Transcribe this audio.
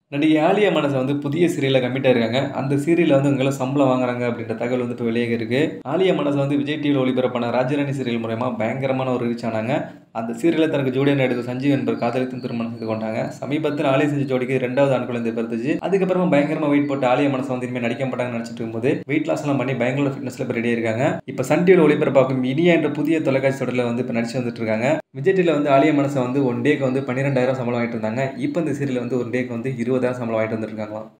நடிகை ஆலியா மனசை வந்து புதிய சீரியலில் கமிட் ஆயிருக்காங்க அந்த சீரியலில் வந்து இவங்கெல்லாம் சம்பளம் வாங்குறாங்க அப்படின்ற தகவல் வந்து இப்போ வெளியே இருக்கு ஆலியா மனசை வந்து விஜய் டிவியில் ஒளிபரப்பான ராஜராணி சீரியல் மூலயமா பயங்கரமான ஒரு ரீச் ஆனாங்க அந்த சீரியலில் தனக்கு ஜோடியாக நடித்த சஞ்சீவ் என்பவர் காதலித்து திருமணம் செய்து கொண்டாங்க சமீபத்தில் ஆலியா செஞ்ச ஜோடிக்கு ரெண்டாவது ஆண் குழந்தை பிறந்துச்சு அதுக்கப்புறமா பயங்கரமா வெயிட் போட்டு ஆலியா மனசை வந்து இனிமேல் நடிக்க மாட்டாங்கன்னு நினச்சிட்டு இருக்கும்போது வெயிட் லாஸ் எல்லாம் பண்ணி பயங்கர ஃபிட்னஸ்ல இப்போ ரெடி இருக்காங்க இப்போ சன் டிவியில் ஒளிபரப்பாக்கும் இனியா என்ற புதிய தொலைக்காட்சி தொடரில் வந்து இப்போ நடிச்சு வந்துட்டு இருக்காங்க விஜய் டிவியில் வந்து ஆலியா மனசை வந்து ஒன் டேக்கு வந்து பன்னிரெண்டாயிரம் சம்பளம் வாங்கிட்டு இருந்தாங்க இப்போ இந்த சீரியல் வந்து ஒரு டேக்கு வந்து இருபதாயிரம் சம்பளம் வாங்கிட்டு வந்துருக்காங்களாம்